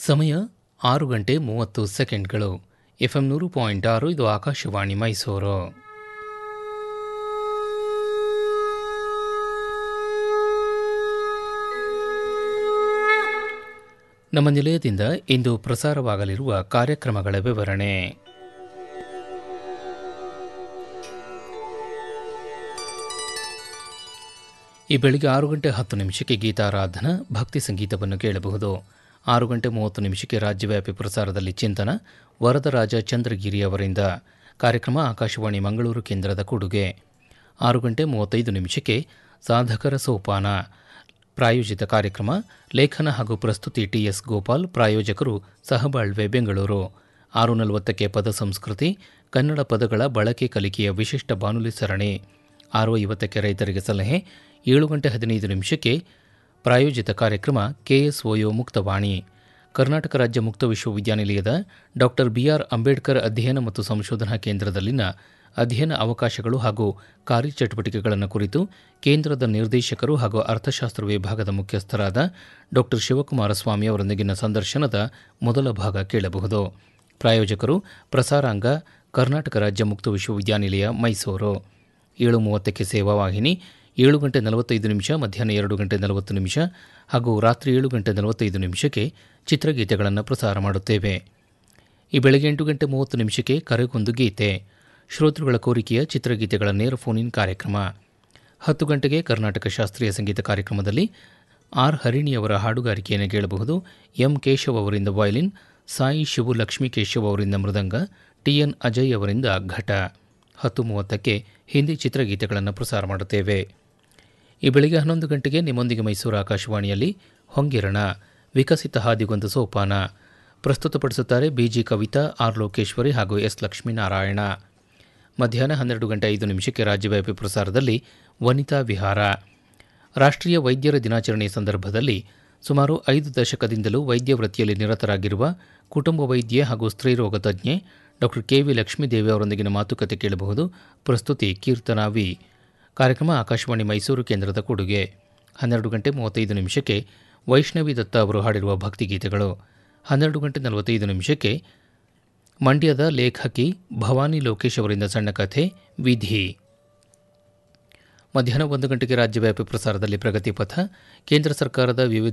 ಸಮಯ ಆರು ಗಂಟೆ ಮೂವತ್ತು ಸೆಕೆಂಡ್ಗಳು ಎಫ್ಎಂ ನೂರು ಪಾಯಿಂಟ್ ಆರು ಇದು ಆಕಾಶವಾಣಿ ಮೈಸೂರು ನಮ್ಮ ನಿಲಯದಿಂದ ಇಂದು ಪ್ರಸಾರವಾಗಲಿರುವ ಕಾರ್ಯಕ್ರಮಗಳ ವಿವರಣೆ ಈ ಬೆಳಿಗ್ಗೆ ಆರು ಗಂಟೆ ಹತ್ತು ನಿಮಿಷಕ್ಕೆ ಗೀತಾರಾಧನಾ ಭಕ್ತಿ ಸಂಗೀತವನ್ನು ಕೇಳಬಹುದು ಆರು ಗಂಟೆ ಮೂವತ್ತು ನಿಮಿಷಕ್ಕೆ ರಾಜ್ಯವ್ಯಾಪಿ ಪ್ರಸಾರದಲ್ಲಿ ಚಿಂತನ ವರದರಾಜ ಚಂದ್ರಗಿರಿ ಅವರಿಂದ ಕಾರ್ಯಕ್ರಮ ಆಕಾಶವಾಣಿ ಮಂಗಳೂರು ಕೇಂದ್ರದ ಕೊಡುಗೆ ಆರು ಗಂಟೆ ಮೂವತ್ತೈದು ನಿಮಿಷಕ್ಕೆ ಸಾಧಕರ ಸೋಪಾನ ಪ್ರಾಯೋಜಿತ ಕಾರ್ಯಕ್ರಮ ಲೇಖನ ಹಾಗೂ ಪ್ರಸ್ತುತಿ ಟಿಎಸ್ ಗೋಪಾಲ್ ಪ್ರಾಯೋಜಕರು ಸಹಬಾಳ್ವೆ ಬೆಂಗಳೂರು ಆರು ನಲವತ್ತಕ್ಕೆ ಪದ ಸಂಸ್ಕೃತಿ ಕನ್ನಡ ಪದಗಳ ಬಳಕೆ ಕಲಿಕೆಯ ವಿಶಿಷ್ಟ ಬಾನುಲಿ ಸರಣಿ ಆರು ಐವತ್ತಕ್ಕೆ ರೈತರಿಗೆ ಸಲಹೆ ಏಳು ಗಂಟೆ ಹದಿನೈದು ನಿಮಿಷಕ್ಕೆ ಪ್ರಾಯೋಜಿತ ಕಾರ್ಯಕ್ರಮ ಕೆಎಸ್ಒಯೋ ಮುಕ್ತವಾಣಿ ಕರ್ನಾಟಕ ರಾಜ್ಯ ಮುಕ್ತ ವಿಶ್ವವಿದ್ಯಾನಿಲಯದ ಡಾಕ್ಟರ್ ಬಿಆರ್ ಅಂಬೇಡ್ಕರ್ ಅಧ್ಯಯನ ಮತ್ತು ಸಂಶೋಧನಾ ಕೇಂದ್ರದಲ್ಲಿನ ಅಧ್ಯಯನ ಅವಕಾಶಗಳು ಹಾಗೂ ಕಾರ್ಯಚಟುವಟಿಕೆಗಳನ್ನು ಕುರಿತು ಕೇಂದ್ರದ ನಿರ್ದೇಶಕರು ಹಾಗೂ ಅರ್ಥಶಾಸ್ತ್ರ ವಿಭಾಗದ ಮುಖ್ಯಸ್ಥರಾದ ಡಾಕ್ಟರ್ ಶಿವಕುಮಾರ ಸ್ವಾಮಿ ಅವರೊಂದಿಗಿನ ಸಂದರ್ಶನದ ಮೊದಲ ಭಾಗ ಕೇಳಬಹುದು ಪ್ರಾಯೋಜಕರು ಪ್ರಸಾರಾಂಗ ಕರ್ನಾಟಕ ರಾಜ್ಯ ಮುಕ್ತ ವಿಶ್ವವಿದ್ಯಾನಿಲಯ ಮೈಸೂರು ಏಳು ಮೂವತ್ತಕ್ಕೆ ಸೇವಾವಾಹಿನಿ ಏಳು ಗಂಟೆ ನಲವತ್ತೈದು ನಿಮಿಷ ಮಧ್ಯಾಹ್ನ ಎರಡು ಗಂಟೆ ನಲವತ್ತು ನಿಮಿಷ ಹಾಗೂ ರಾತ್ರಿ ಏಳು ಗಂಟೆ ನಲವತ್ತೈದು ನಿಮಿಷಕ್ಕೆ ಚಿತ್ರಗೀತೆಗಳನ್ನು ಪ್ರಸಾರ ಮಾಡುತ್ತೇವೆ ಈ ಬೆಳಗ್ಗೆ ಎಂಟು ಗಂಟೆ ಮೂವತ್ತು ನಿಮಿಷಕ್ಕೆ ಕರೆಗೊಂದು ಗೀತೆ ಶ್ರೋತೃಗಳ ಕೋರಿಕೆಯ ಚಿತ್ರಗೀತೆಗಳ ನೇರ ಫೋನ್ ಇನ್ ಕಾರ್ಯಕ್ರಮ ಹತ್ತು ಗಂಟೆಗೆ ಕರ್ನಾಟಕ ಶಾಸ್ತ್ರೀಯ ಸಂಗೀತ ಕಾರ್ಯಕ್ರಮದಲ್ಲಿ ಆರ್ ಹರಿಣಿಯವರ ಹಾಡುಗಾರಿಕೆಯನ್ನು ಕೇಳಬಹುದು ಎಂ ಕೇಶವ್ ಅವರಿಂದ ವಯಲಿನ್ ಸಾಯಿ ಶಿವು ಲಕ್ಷ್ಮೀ ಕೇಶವ್ ಅವರಿಂದ ಮೃದಂಗ ಟಿಎನ್ ಅಜಯ್ ಅವರಿಂದ ಘಟ ಹತ್ತು ಮೂವತ್ತಕ್ಕೆ ಹಿಂದಿ ಚಿತ್ರಗೀತೆಗಳನ್ನು ಪ್ರಸಾರ ಮಾಡುತ್ತೇವೆ ಈ ಬೆಳಿಗ್ಗೆ ಹನ್ನೊಂದು ಗಂಟೆಗೆ ನಿಮ್ಮೊಂದಿಗೆ ಮೈಸೂರು ಆಕಾಶವಾಣಿಯಲ್ಲಿ ಹೊಂಗಿರಣ ವಿಕಸಿತ ಹಾದಿಗೊಂದು ಸೋಪಾನ ಪ್ರಸ್ತುತಪಡಿಸುತ್ತಾರೆ ಬಿಜಿ ಕವಿತಾ ಆರ್ ಲೋಕೇಶ್ವರಿ ಹಾಗೂ ಎಸ್ ಲಕ್ಷ್ಮೀನಾರಾಯಣ ಮಧ್ಯಾಹ್ನ ಹನ್ನೆರಡು ಗಂಟೆ ಐದು ನಿಮಿಷಕ್ಕೆ ರಾಜ್ಯವ್ಯಾಪಿ ಪ್ರಸಾರದಲ್ಲಿ ವನಿತಾ ವಿಹಾರ ರಾಷ್ಟ್ರೀಯ ವೈದ್ಯರ ದಿನಾಚರಣೆಯ ಸಂದರ್ಭದಲ್ಲಿ ಸುಮಾರು ಐದು ದಶಕದಿಂದಲೂ ವೈದ್ಯ ವೃತ್ತಿಯಲ್ಲಿ ನಿರತರಾಗಿರುವ ಕುಟುಂಬ ವೈದ್ಯೆ ಹಾಗೂ ಸ್ತ್ರೀರೋಗ ತಜ್ಞೆ ಡಾಕ್ಟರ್ ಕೆವಿ ಲಕ್ಷ್ಮೀದೇವಿ ಅವರೊಂದಿಗಿನ ಮಾತುಕತೆ ಕೇಳಬಹುದು ಪ್ರಸ್ತುತಿ ಕೀರ್ತನಾ ವಿ ಕಾರ್ಯಕ್ರಮ ಆಕಾಶವಾಣಿ ಮೈಸೂರು ಕೇಂದ್ರದ ಕೊಡುಗೆ ಹನ್ನೆರಡು ಗಂಟೆ ಮೂವತ್ತೈದು ನಿಮಿಷಕ್ಕೆ ವೈಷ್ಣವಿ ದತ್ತ ಅವರು ಹಾಡಿರುವ ಭಕ್ತಿಗೀತೆಗಳು ಹನ್ನೆರಡು ಗಂಟೆ ನಲವತ್ತೈದು ನಿಮಿಷಕ್ಕೆ ಮಂಡ್ಯದ ಲೇಖಕಿ ಭವಾನಿ ಲೋಕೇಶ್ ಅವರಿಂದ ಸಣ್ಣ ಕಥೆ ವಿಧಿ ಮಧ್ಯಾಹ್ನ ಒಂದು ಗಂಟೆಗೆ ರಾಜ್ಯವ್ಯಾಪಿ ಪ್ರಸಾರದಲ್ಲಿ ಪ್ರಗತಿ ಪಥ ಕೇಂದ್ರ ಸರ್ಕಾರದ ವಿವಿಧ